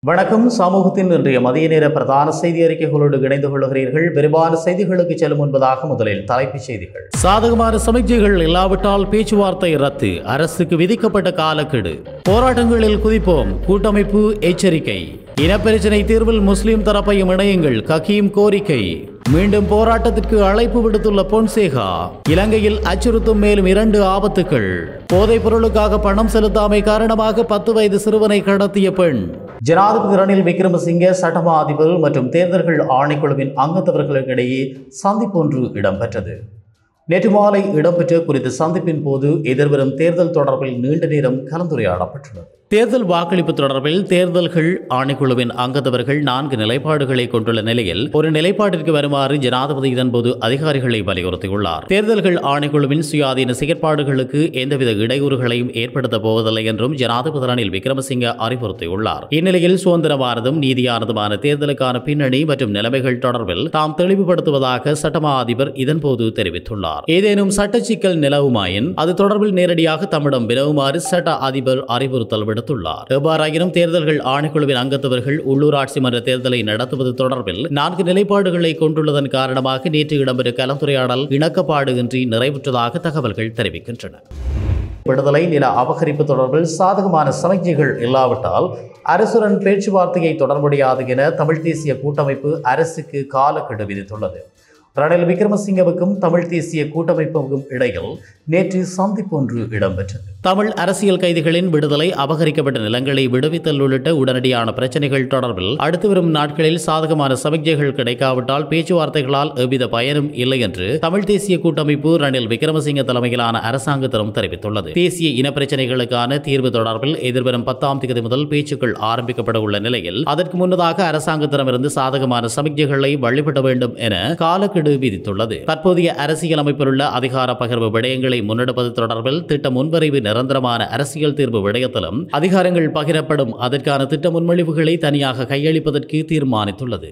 வணக்கம் சமூகத்தின் இன்றைய மதிய நேர பிரதான செய்தி அறிக்கைகளோடு இணைந்து கொள்கிறீர்கள் விரிவான செய்திகளுக்கு செல்லும் முன்பதாக முதலில் தலைப்புச் செய்திகள் சாதகமான சமிக்ஞைகள் இல்லாவிட்டால் பேச்சுவார்த்தை ரத்து அரசுக்கு விதிக்கப்பட்ட காலக்கெடு போராட்டங்களில் குதிப்போம் கூட்டமைப்பு எச்சரிக்கை இனப்பிரச்சினை தீர்வில் முஸ்லிம் தரப்பையும் இணையுங்கள் ககீம் கோரிக்கை மீண்டும் போராட்டத்திற்கு அழைப்பு விடுத்துள்ள பொன்சேகா இலங்கையில் அச்சுறுத்தும் மேலும் இரண்டு ஆபத்துக்கள் போதைப் பொருளுக்காக பணம் செலுத்தாமை காரணமாக பத்து வயது சிறுவனை கடத்திய பெண் ஜனாதிபதி ரணில் விக்ரமசிங்கே சட்டமா அதிபர் மற்றும் தேர்தல்கள் ஆணைக்குழுவின் அங்கத்தவர்களுக்கிடையே சந்திப்பு ஒன்று இடம்பெற்றது நேற்று மாலை இடம்பெற்ற குறித்த சந்திப்பின் போது எதிர்வரும் தேர்தல் தொடர்பில் நீண்ட நேரம் கலந்துரையாடப்பட்டுள்ளது தேர்தல் வாக்களிப்பு தொடர்பில் தேர்தல்கள் ஆணைக்குழுவின் அங்கத்தவர்கள் நான்கு நிலைப்பாடுகளை கொண்டுள்ள நிலையில் ஒரு நிலைப்பாட்டிற்கு வருமாறு ஜனாதிபதி இதன்போது அதிகாரிகளை வலியுறுத்தியுள்ளார் தேர்தல்கள் ஆணைக்குழுவின் சுயாதீன செயற்பாடுகளுக்கு எந்தவித இடையூறுகளையும் ஏற்படுத்தப் போவதில்லை என்றும் ஜனாதிபதி ரணில் விக்ரமசிங்க அறிவுறுத்தியுள்ளார் இந்நிலையில் சுதந்திரமானதும் நீதியானதுமான தேர்தலுக்கான பின்னணி மற்றும் நிலைமைகள் தொடர்பில் தாம் தெளிவுபடுத்துவதாக சட்டமா அதிபர் இதன்போது தெரிவித்துள்ளார் ஏதேனும் சட்ட சிக்கல் நிலவுமாயின் அது தொடர்பில் நேரடியாக தம்மிடம் வினவுமாறு சட்ட அதிபர் அறிவுறுத்தல் விடுத்துள்ளார் எவ்வாறாயினும் தேர்தல்கள் ஆணைக்குழுவின் அங்கத்தவர்கள் உள்ளூராட்சி மன்ற தேர்தலை நடத்துவது தொடர்பில் நான்கு நிலைப்பாடுகளை கொண்டுள்ளதன் காரணமாக நேற்று இடம்பெற்ற கலந்துரையாடல் இணக்கப்பாடு இன்றி நிறைவுற்றதாக தகவல்கள் தெரிவிக்கின்றன விடுதலை நில அபகரிப்பு தொடர்பில் சாதகமான சமிக்ஞைகள் இல்லாவிட்டால் அரசுடன் பேச்சுவார்த்தையை தொடர்புடையாது என தமிழ் தேசிய கூட்டமைப்பு அரசுக்கு காலக்கெடு விதித்துள்ளது ரணில் விக்ரமசிங்கவுக்கும் தமிழ் தேசிய கூட்டமைப்புக்கும் இடையில் நேற்று சந்திப்பு ஒன்று இடம்பெற்றது தமிழ் அரசியல் கைதிகளின் விடுதலை அபகரிக்கப்பட்ட நிலங்களை விடுவித்தல் உள்ளிட்ட உடனடியான பிரச்சனைகள் தொடர்பில் அடுத்து வரும் நாட்களில் சாதகமான சமிக்ஞைகள் கிடைக்காவிட்டால் பேச்சுவார்த்தைகளால் எவ்வித பயனும் இல்லை என்று தமிழ் தேசிய கூட்டமைப்பு ரணில் விக்ரமசிங்க தலைமையிலான அரசாங்கத்திடம் தெரிவித்துள்ளது தேசிய இன பிரச்சனைகளுக்கான தீர்வு தொடர்பில் எதிர்வரும் பத்தாம் தேதி முதல் பேச்சுக்கள் ஆரம்பிக்கப்பட உள்ள நிலையில் அதற்கு முன்னதாக அரசாங்கத்திடமிருந்து சாதகமான சமிக்ஞைகளை வழிபட வேண்டும் என காலக்கெடு விதித்துள்ளது தற்போதைய அரசியல் அமைப்பில் உள்ள அதிகார பகிர்வு விடயங்களை முன்னெடுப்பது தொடர்பில் திட்ட முன்வரைவு நிரந்தரமான அரசியல் தீர்வு விடயத்திலும் அதிகாரங்கள் பகிரப்படும் அதற்கான திட்ட முன்மொழிவுகளை தனியாக கையளிப்பதற்கு தீர்மானித்துள்ளது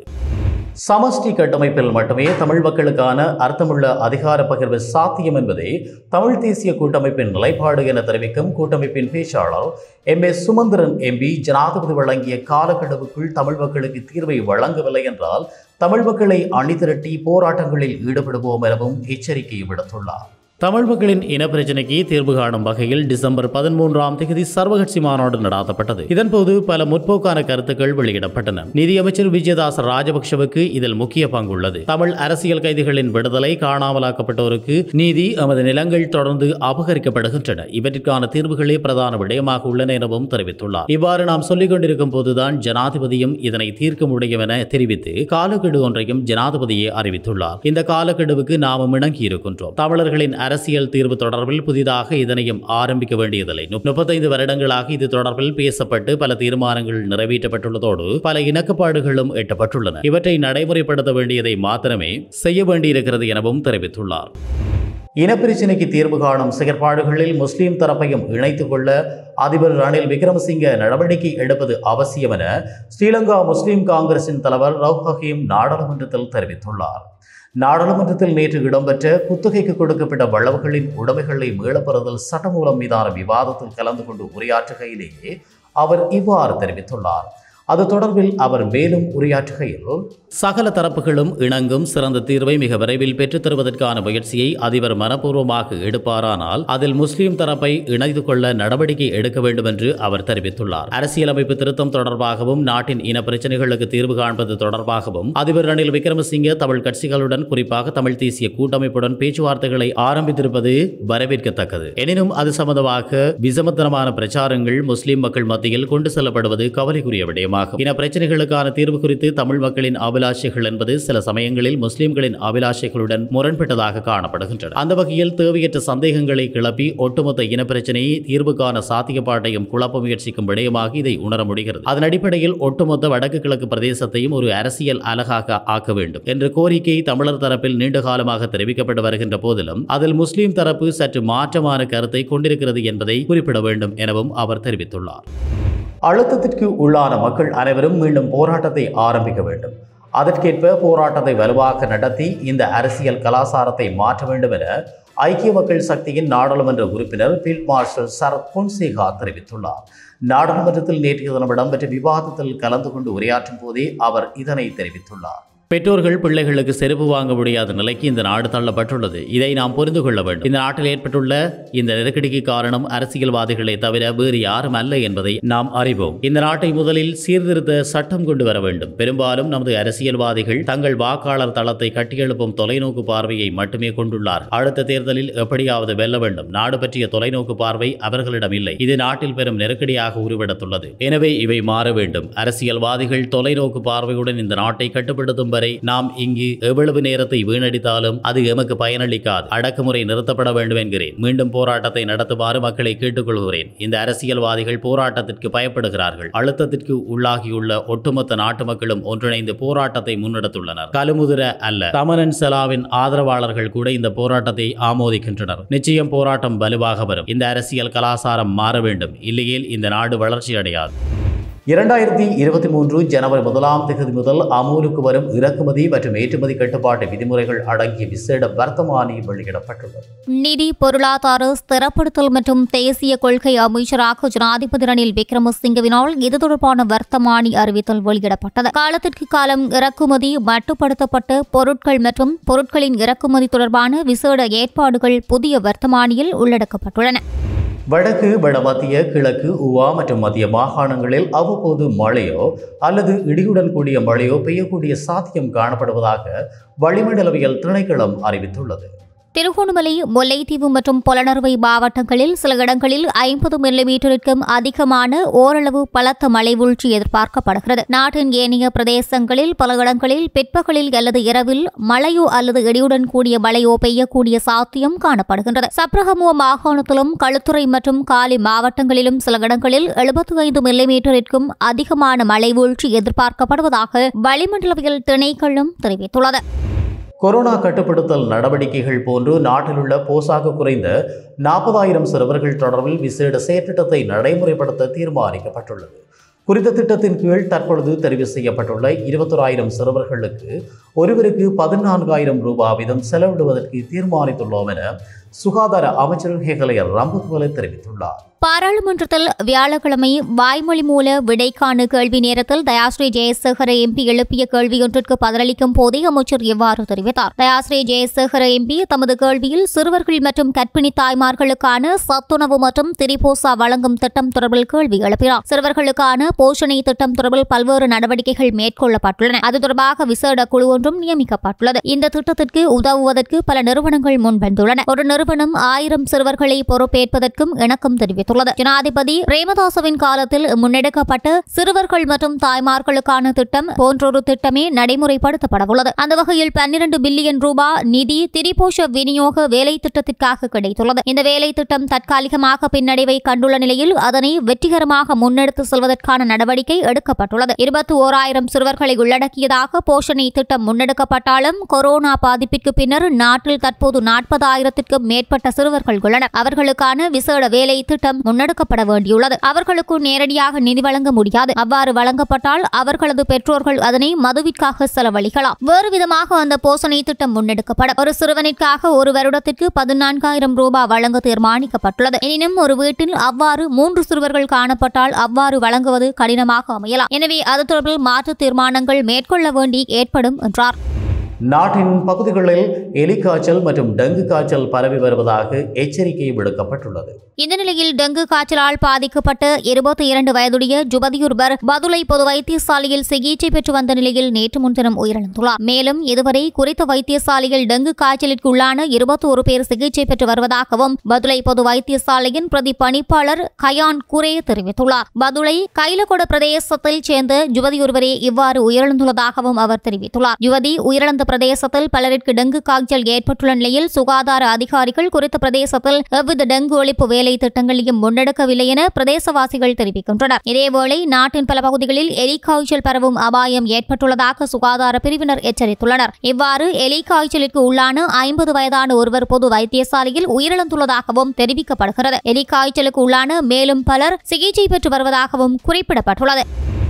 சமஷ்டி கட்டமைப்பில் மட்டுமே தமிழ் மக்களுக்கான அர்த்தமுள்ள அதிகார பகிர்வு சாத்தியம் என்பதே தமிழ் தேசிய கூட்டமைப்பின் நிலைப்பாடு என தெரிவிக்கும் கூட்டமைப்பின் பேச்சாளர் எம் எஸ் சுமந்திரன் எம்பி ஜனாதிபதி வழங்கிய காலக்கெடுவுக்குள் தமிழ் மக்களுக்கு தீர்வை வழங்கவில்லை என்றால் தமிழ் மக்களை அணிதிரட்டி போராட்டங்களில் ஈடுபடுவோம் எனவும் எச்சரிக்கை விடுத்துள்ளார் தமிழ் மக்களின் இனப்பிரச்சினைக்கு தீர்வு காணும் வகையில் டிசம்பர் பதிமூன்றாம் தேதி சர்வகட்சி மாநாடு நடாத்தப்பட்டது இதன்போது பல முற்போக்கான கருத்துக்கள் வெளியிடப்பட்டன நிதியமைச்சர் விஜயதாச ராஜபக்ஷவுக்கு இதில் முக்கிய பங்குள்ளது தமிழ் அரசியல் கைதிகளின் விடுதலை காணாமலாக்கப்பட்டோருக்கு நீதி எமது நிலங்கள் தொடர்ந்து அபகரிக்கப்படுகின்றன இவற்றிற்கான தீர்வுகளே பிரதான விடயமாக உள்ளன எனவும் தெரிவித்துள்ளார் இவ்வாறு நாம் சொல்லிக் கொண்டிருக்கும் போதுதான் ஜனாதிபதியும் இதனை தீர்க்க முடியும் என தெரிவித்து காலக்கெடு ஒன்றையும் ஜனாதிபதியே அறிவித்துள்ளார் இந்த காலக்கெடுவுக்கு நாமும் இணங்கி இருக்கின்றோம் தமிழர்களின் அரசியல் தீர்வு தொடர்பில் புதிதாக இதனையும் ஆரம்பிக்க வேண்டியதில்லை முப்பத்தைந்து வருடங்களாக இது தொடர்பில் பேசப்பட்டு பல தீர்மானங்கள் நிறைவேற்றப்பட்டுள்ளதோடு பல இணக்கப்பாடுகளும் எட்டப்பட்டுள்ளன இவற்றை நடைமுறைப்படுத்த வேண்டியதை மாத்திரமே செய்ய வேண்டியிருக்கிறது எனவும் தெரிவித்துள்ளார் இனப்பிரச்சினைக்கு தீர்வு காணும் செயற்பாடுகளில் முஸ்லிம் தரப்பையும் இணைத்துக் கொள்ள அதிபர் ரணில் விக்ரமசிங்க நடவடிக்கை எடுப்பது அவசியம் என ஸ்ரீலங்கா முஸ்லிம் காங்கிரசின் தலைவர் ரவ் ஹக்கீம் நாடாளுமன்றத்தில் தெரிவித்துள்ளார் நாடாளுமன்றத்தில் நேற்று இடம்பெற்ற குத்தகைக்கு கொடுக்கப்பட்ட வளவுகளின் உடைமைகளை மீளப்பெறுதல் சட்டமூலம் மீதான விவாதத்தில் கலந்து கொண்டு உரையாற்றுகையிலேயே அவர் இவ்வாறு தெரிவித்துள்ளார் அது தொடர்பில் அவர் மேலும் உரையாற்றுகையில் சகல தரப்புகளும் இணங்கும் சிறந்த தீர்வை மிக விரைவில் பெற்றுத் தருவதற்கான முயற்சியை அதிபர் மனப்பூர்வமாக எடுப்பாரானால் அதில் முஸ்லிம் தரப்பை இணைத்து கொள்ள நடவடிக்கை எடுக்க வேண்டும் என்று அவர் தெரிவித்துள்ளார் அரசியலமைப்பு திருத்தம் தொடர்பாகவும் நாட்டின் இன பிரச்சனைகளுக்கு தீர்வு காண்பது தொடர்பாகவும் அதிபர் ரணில் விக்ரமசிங்கே தமிழ் கட்சிகளுடன் குறிப்பாக தமிழ் தேசிய கூட்டமைப்புடன் பேச்சுவார்த்தைகளை ஆரம்பித்திருப்பது வரவேற்கத்தக்கது எனினும் அது சம்பந்தமாக விசமத்தனமான பிரச்சாரங்கள் முஸ்லிம் மக்கள் மத்தியில் கொண்டு செல்லப்படுவது கவலைக்குரிய விடயமாகும் இன பிரச்சனைகளுக்கான தீர்வு குறித்து தமிழ் மக்களின் அபிலாஷைகள் என்பது சில சமயங்களில் முஸ்லிம்களின் அபிலாஷைகளுடன் முரண்பட்டதாக காணப்படுகின்றன அந்த வகையில் தேவையற்ற சந்தேகங்களை கிளப்பி ஒட்டுமொத்த இனப்பிரச்சனையை தீர்வுக்கான சாத்தியப்பாட்டையும் குழப்ப முயற்சிக்கும் விடயமாக இதை உணர முடிகிறது அதன் அடிப்படையில் ஒட்டுமொத்த வடக்கு கிழக்கு பிரதேசத்தையும் ஒரு அரசியல் அலகாக ஆக்க வேண்டும் என்ற கோரிக்கை தமிழர் தரப்பில் நீண்ட காலமாக தெரிவிக்கப்பட்டு வருகின்ற போதிலும் அதில் முஸ்லிம் தரப்பு சற்று மாற்றமான கருத்தை கொண்டிருக்கிறது என்பதை குறிப்பிட வேண்டும் எனவும் அவர் தெரிவித்துள்ளார் அழுத்தத்திற்கு உள்ளான மக்கள் அனைவரும் மீண்டும் போராட்டத்தை ஆரம்பிக்க வேண்டும் அதற்கேற்ப போராட்டத்தை வலுவாக நடத்தி இந்த அரசியல் கலாசாரத்தை மாற்ற வேண்டும் என ஐக்கிய மக்கள் சக்தியின் நாடாளுமன்ற உறுப்பினர் ஃபீல்ட் மார்ஷல் சரத் பொன்சேகா தெரிவித்துள்ளார் நாடாளுமன்றத்தில் நேற்றைய தினம் இடம்பெற்ற விவாதத்தில் கலந்து கொண்டு உரையாற்றும் போதே அவர் இதனை தெரிவித்துள்ளார் பெற்றோர்கள் பிள்ளைகளுக்கு செருப்பு வாங்க முடியாத நிலைக்கு இந்த நாடு தள்ளப்பட்டுள்ளது இதை நாம் புரிந்து கொள்ள வேண்டும் இந்த நாட்டில் ஏற்பட்டுள்ள இந்த நெருக்கடிக்கு காரணம் அரசியல்வாதிகளை தவிர வேறு யாரும் அல்ல என்பதை நாம் அறிவோம் இந்த நாட்டை முதலில் சீர்திருத்த சட்டம் கொண்டு வர வேண்டும் பெரும்பாலும் நமது அரசியல்வாதிகள் தங்கள் வாக்காளர் தளத்தை கட்டியெழுப்பும் தொலைநோக்கு பார்வையை மட்டுமே கொண்டுள்ளார் அடுத்த தேர்தலில் எப்படியாவது வெல்ல வேண்டும் நாடு பற்றிய தொலைநோக்கு பார்வை அவர்களிடம் இல்லை இது நாட்டில் பெரும் நெருக்கடியாக உருவெடுத்துள்ளது எனவே இவை மாற வேண்டும் அரசியல்வாதிகள் தொலைநோக்கு பார்வையுடன் இந்த நாட்டை கட்டுப்படுத்தும் வரை நாம் இங்கு எவ்வளவு நேரத்தை வீணடித்தாலும் அது எமக்கு பயனளிக்காது அடக்குமுறை நிறுத்தப்பட வேண்டும் என்கிறேன் மீண்டும் போராட்டத்தை நடத்துமாறு மக்களை கேட்டுக்கொள்கிறேன் இந்த அரசியல்வாதிகள் போராட்டத்திற்கு பயப்படுகிறார்கள் அழுத்தத்திற்கு உள்ளாகியுள்ள ஒட்டுமொத்த நாட்டு மக்களும் ஒன்றிணைந்து போராட்டத்தை முன்னெடுத்துள்ளனர் கலுமுதிர அல்ல தமனன் செலாவின் ஆதரவாளர்கள் கூட இந்த போராட்டத்தை ஆமோதிக்கின்றனர் நிச்சயம் போராட்டம் வலுவாக வரும் இந்த அரசியல் கலாசாரம் மாற வேண்டும் இல்லையேல் இந்த நாடு வளர்ச்சி அடையாது இரண்டாயிரத்தி இருபத்தி மூன்று ஜனவரி முதலாம் தேதி முதல் அமூலுக்கு வரும் இறக்குமதி மற்றும் ஏற்றுமதி கட்டுப்பாட்டு விதிமுறைகள் அடங்கிய விசேட வர்த்தமானி வெளியிடப்பட்டுள்ளது நிதி பொருளாதார ஸ்திரப்படுத்தல் மற்றும் தேசிய கொள்கை அமைச்சராக ஜனாதிபதி ரணில் விக்ரமசிங்கவினால் இது தொடர்பான வர்த்தமானி அறிவித்தல் வெளியிடப்பட்டது காலத்திற்கு காலம் இறக்குமதி மட்டுப்படுத்தப்பட்ட பொருட்கள் மற்றும் பொருட்களின் இறக்குமதி தொடர்பான விசேட ஏற்பாடுகள் புதிய வர்த்தமானியில் உள்ளடக்கப்பட்டுள்ளன வடக்கு வடமத்திய கிழக்கு உவா மற்றும் மத்திய மாகாணங்களில் அவ்வப்போது மழையோ அல்லது இடியுடன் கூடிய மழையோ பெய்யக்கூடிய சாத்தியம் காணப்படுவதாக வளிமண்டலவியல் திணைக்களம் அறிவித்துள்ளது திருகோணமலை முல்லைத்தீவு மற்றும் பொலனறுவை மாவட்டங்களில் சில இடங்களில் ஐம்பது மில்லிமீட்டருக்கும் அதிகமான ஓரளவு பலத்த மழை வீழ்ச்சி எதிர்பார்க்கப்படுகிறது நாட்டின் ஏனைய பிரதேசங்களில் பல இடங்களில் பிற்பகலில் அல்லது இரவில் மழையோ அல்லது இடியுடன் கூடிய மழையோ பெய்யக்கூடிய சாத்தியம் காணப்படுகின்றது சப்ரகமுவ மாகாணத்திலும் களுத்துறை மற்றும் காலி மாவட்டங்களிலும் சில இடங்களில் எழுபத்தி ஐந்து மில்லிமீட்டருக்கும் அதிகமான மழை வீழ்ச்சி எதிர்பார்க்கப்படுவதாக வளிமண்டலவியல் திணைக்களம் தெரிவித்துள்ளது கொரோனா கட்டுப்படுத்தல் நடவடிக்கைகள் போன்று நாட்டில் உள்ள போசாக்கு குறைந்த நாற்பதாயிரம் சிறுவர்கள் தொடர்பில் விசேட செயற்திட்டத்தை நடைமுறைப்படுத்த தீர்மானிக்கப்பட்டுள்ளது குறித்த திட்டத்தின் கீழ் தற்பொழுது தெரிவு செய்யப்பட்டுள்ள இருபத்தோராயிரம் சிறுவர்களுக்கு ஒருவருக்கு பதினான்காயிரம் ரூபாய் வீதம் செலவிடுவதற்கு தீர்மானித்துள்ளோம் என சுகாதார அமைச்சர் ஹெகலைய ரம்பத்வலை தெரிவித்துள்ளார் பாராளுமன்றத்தில் வியாழக்கிழமை வாய்மொழி மூல விடைக்கான கேள்வி நேரத்தில் தயாஸ்ரீ ஜெயசேகர எம்பி எழுப்பிய கேள்வியொன்றிற்கு பதிலளிக்கும் போதே அமைச்சர் இவ்வாறு தெரிவித்தார் தயாஸ்ரீ ஜெயசேகர எம்பி தமது கேள்வியில் சிறுவர்கள் மற்றும் கர்ப்பிணி தாய்மார்களுக்கான சத்துணவு மற்றும் திரிபோசா வழங்கும் திட்டம் தொடர்பில் கேள்வி எழுப்பினார் சிறுவர்களுக்கான போஷணை திட்டம் தொடர்பில் பல்வேறு நடவடிக்கைகள் மேற்கொள்ளப்பட்டுள்ளன அது தொடர்பாக விசேட குழு ஒன்றும் நியமிக்கப்பட்டுள்ளது இந்த திட்டத்திற்கு உதவுவதற்கு பல நிறுவனங்கள் முன்வந்துள்ளன ஒரு நிறுவனம் ஆயிரம் சிறுவர்களை பொறுப்பேற்பதற்கும் இணக்கம் தெரிவித்துள்ளது ஜனாதிபதி பிரேமதாசவின் காலத்தில் முன்னெடுக்கப்பட்ட சிறுவர்கள் மற்றும் தாய்மார்களுக்கான திட்டம் போன்றொரு திட்டமே நடைமுறைப்படுத்தப்படவுள்ளது அந்த வகையில் பன்னிரண்டு பில்லியன் ரூபாய் நிதி திரிபோஷ விநியோக வேலை திட்டத்திற்காக கிடைத்துள்ளது இந்த வேலை திட்டம் தற்காலிகமாக பின்னடைவை கண்டுள்ள நிலையில் அதனை வெற்றிகரமாக முன்னெடுத்து செல்வதற்கான நடவடிக்கை எடுக்கப்பட்டுள்ளது இருபத்தி ஓராயிரம் சிறுவர்களை உள்ளடக்கியதாக போஷணை திட்டம் முன்னெடுக்கப்பட்டாலும் கொரோனா பாதிப்பிற்கு பின்னர் நாட்டில் தற்போது நாற்பதாயிரத்திற்கும் மேற்பட்ட சிறுவர்கள் உள்ளனர் அவர்களுக்கான விசேட வேலை திட்டம் முன்னெடுக்கப்பட வேண்டியுள்ளது அவர்களுக்கு நேரடியாக நிதி வழங்க முடியாது அவ்வாறு வழங்கப்பட்டால் அவர்களது பெற்றோர்கள் அதனை மதுவிற்காக செலவழிக்கலாம் வேறு விதமாக அந்த போஷணை திட்டம் முன்னெடுக்கப்படும் ஒரு சிறுவனிற்காக ஒரு வருடத்திற்கு பதினான்காயிரம் ரூபாய் வழங்க தீர்மானிக்கப்பட்டுள்ளது எனினும் ஒரு வீட்டில் அவ்வாறு மூன்று சிறுவர்கள் காணப்பட்டால் அவ்வாறு வழங்குவது கடினமாக அமையலாம் எனவே அது தொடர்பில் மாற்று தீர்மானங்கள் மேற்கொள்ள வேண்டி ஏற்படும் என்றார் நாட்டின் பகுதிகளில் எலிக்காய்ச்சல் மற்றும் டெங்கு காய்ச்சல் பரவி வருவதாக எச்சரிக்கை விடுக்கப்பட்டுள்ளது இந்த நிலையில் டெங்கு காய்ச்சலால் பாதிக்கப்பட்ட இருபத்தி இரண்டு வயதுடைய ஜுபதியுர்பர் பதுளை பொது வைத்தியசாலையில் சிகிச்சை பெற்று வந்த நிலையில் நேற்று முன்தினம் உயிரிழந்துள்ளார் மேலும் இதுவரை குறித்த வைத்தியசாலையில் டெங்கு காய்ச்சலிற்கு உள்ளான இருபத்தி ஒரு பேர் சிகிச்சை பெற்று வருவதாகவும் பதுளை பொது வைத்தியசாலையின் பிரதி பணிப்பாளர் கயான் குரே தெரிவித்துள்ளார் பதுளை கைலகொட பிரதேசத்தில் சேர்ந்த யுவதியொருவரே இவ்வாறு உயிரிழந்துள்ளதாகவும் அவர் தெரிவித்துள்ளார் யுவதி உயிரிழந்த பிரதேசத்தில் பலருக்கு டெங்கு காய்ச்சல் ஏற்பட்டுள்ள நிலையில் சுகாதார அதிகாரிகள் குறித்த பிரதேசத்தில் எவ்வித டெங்கு ஒழிப்பு வேலை திட்டங்களையும் முன்னெடுக்கவில்லை என பிரதேசவாசிகள் தெரிவிக்கின்றனர் இதேவேளை நாட்டின் பல பகுதிகளில் எலி காய்ச்சல் பரவும் அபாயம் ஏற்பட்டுள்ளதாக சுகாதார பிரிவினர் எச்சரித்துள்ளனர் இவ்வாறு எலி காய்ச்சலுக்கு உள்ளான ஐம்பது வயதான ஒருவர் பொது வைத்தியசாலையில் உயிரிழந்துள்ளதாகவும் தெரிவிக்கப்படுகிறது எலி காய்ச்சலுக்கு உள்ளான மேலும் பலர் சிகிச்சை பெற்று வருவதாகவும் குறிப்பிடப்பட்டுள்ளது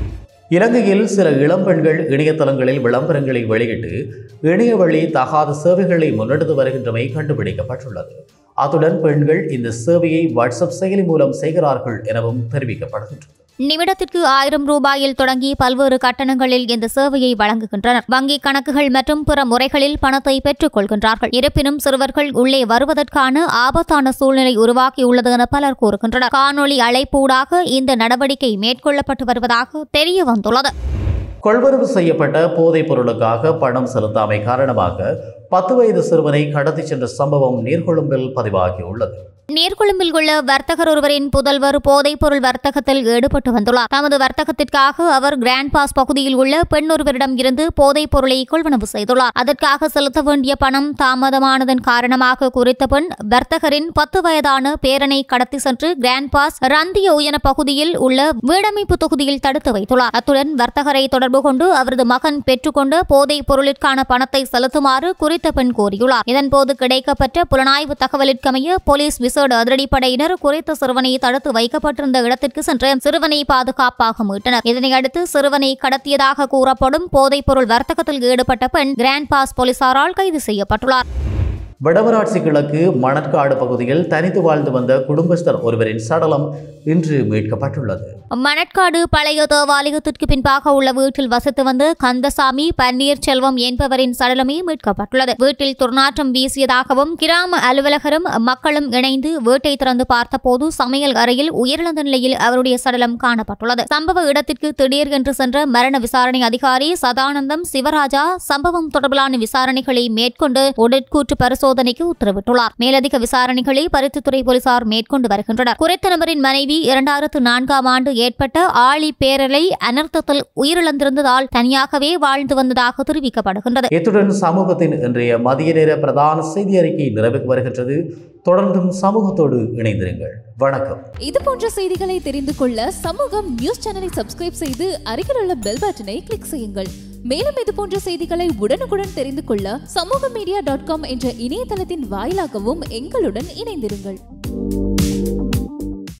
இலங்கையில் சில இளம்பெண்கள் இணையதளங்களில் விளம்பரங்களை வெளியிட்டு இணைய வழி தகாத சேவைகளை முன்னெடுத்து வருகின்றமை கண்டுபிடிக்கப்பட்டுள்ளது அத்துடன் பெண்கள் இந்த சேவையை வாட்ஸ்அப் செயலி மூலம் செய்கிறார்கள் எனவும் தெரிவிக்கப்படுகின்றது நிமிடத்திற்கு ஆயிரம் ரூபாயில் தொடங்கி பல்வேறு கட்டணங்களில் இந்த சேவையை வழங்குகின்றனர் வங்கி கணக்குகள் மற்றும் பிற முறைகளில் பணத்தை பெற்றுக் கொள்கின்றார்கள் இருப்பினும் சிறுவர்கள் உள்ளே வருவதற்கான ஆபத்தான சூழ்நிலை உருவாக்கியுள்ளது என பலர் கூறுகின்றனர் காணொலி அழைப்பூடாக இந்த நடவடிக்கை மேற்கொள்ளப்பட்டு வருவதாக தெரிய வந்துள்ளது கொள்வரவு செய்யப்பட்ட போதைப் பொருளுக்காக பணம் செலுத்தாமை காரணமாக பத்து வயது சிறுவனை கடத்திச் சென்ற சம்பவம் நீர்கொழும்பில் பதிவாகியுள்ளது நீர்கொழும்பில் உள்ள வர்த்தகர் ஒருவரின் புதல்வர் போதைப் பொருள் வர்த்தகத்தில் ஈடுபட்டு வந்துள்ளார் தமது வர்த்தகத்திற்காக அவர் கிராண்ட் பாஸ் பகுதியில் உள்ள பெண் ஒருவரிடம் இருந்து போதைப் பொருளை கொள்வனவு செய்துள்ளார் அதற்காக செலுத்த வேண்டிய பணம் தாமதமானதன் காரணமாக குறித்த பெண் வர்த்தகரின் பத்து வயதான பேரனை கடத்தி சென்று கிராண்ட் பாஸ் ரந்திய உயன பகுதியில் உள்ள வீடமைப்பு தொகுதியில் தடுத்து வைத்துள்ளார் அத்துடன் வர்த்தகரை தொடர்பு கொண்டு அவரது மகன் பெற்றுக்கொண்ட போதைப் பொருளிற்கான பணத்தை செலுத்துமாறு குறித்த பெண் கோரியுள்ளார் இதன்போது கிடைக்கப்பட்ட புலனாய்வு தகவலிற்கமைய போலீஸ் விசேட அதிரடிப்படையினர் குறித்த சிறுவனை தடுத்து வைக்கப்பட்டிருந்த இடத்திற்கு சென்று சிறுவனை பாதுகாப்பாக மீட்டனர் இதனையடுத்து சிறுவனை கடத்தியதாக கூறப்படும் போதைப்பொருள் வர்த்தகத்தில் ஈடுபட்ட பெண் கிராண்ட் பாஸ் போலீசாரால் கைது செய்யப்பட்டுள்ளார் வடமராட்சி கிழக்கு மணற்காடு பகுதியில் தனித்து வாழ்ந்து வந்த குடும்பஸ்தர் ஒருவரின் சடலம் இன்று மீட்கப்பட்டுள்ளது மணற்காடு பழைய தேவாலயத்திற்கு பின்பாக உள்ள வீட்டில் வசித்து வந்த கந்தசாமி பன்னீர் செல்வம் என்பவரின் சடலமே மீட்கப்பட்டுள்ளது வீட்டில் துர்நாற்றம் வீசியதாகவும் கிராம அலுவலகரும் மக்களும் இணைந்து வீட்டை திறந்து பார்த்தபோது சமையல் அறையில் உயிரிழந்த நிலையில் அவருடைய சடலம் காணப்பட்டுள்ளது சம்பவ இடத்திற்கு திடீர் என்று சென்ற மரண விசாரணை அதிகாரி சதானந்தம் சிவராஜா சம்பவம் தொடர்பிலான விசாரணைகளை மேற்கொண்டு உடற்கூற்று பரிசோதனைக்கு உத்தரவிட்டுள்ளார் மேலதிக விசாரணைகளை பருத்தித்துறை போலீசார் மேற்கொண்டு வருகின்றனர் குறித்த நபரின் மனைவி இரண்டாயிரத்து நான்காம் ஆண்டு ஏற்பட்ட ஆழி பேரலை அனர்த்தத்தில் உயிரிழந்திருந்ததால் தனியாகவே வாழ்ந்து வந்ததாக தெரிவிக்கப்படுகின்றது இத்துடன் சமூகத்தின் இன்றைய மதிய நேர பிரதான செய்தி அறிக்கை நிறைவுக்கு வருகின்றது தொடர்ந்தும் சமூகத்தோடு இணைந்திருங்கள் வணக்கம் இது போன்ற செய்திகளை தெரிந்து கொள்ள சமூகம் நியூஸ் சேனலை சப்ஸ்கிரைப் செய்து அருகில் உள்ள பெல் பட்டனை கிளிக் செய்யுங்கள் மேலும் இது போன்ற செய்திகளை உடனுக்குடன் தெரிந்து கொள்ள சமூக மீடியா டாட் காம் என்ற இணையதளத்தின் வாயிலாகவும் எங்களுடன் இணைந்திருங்கள்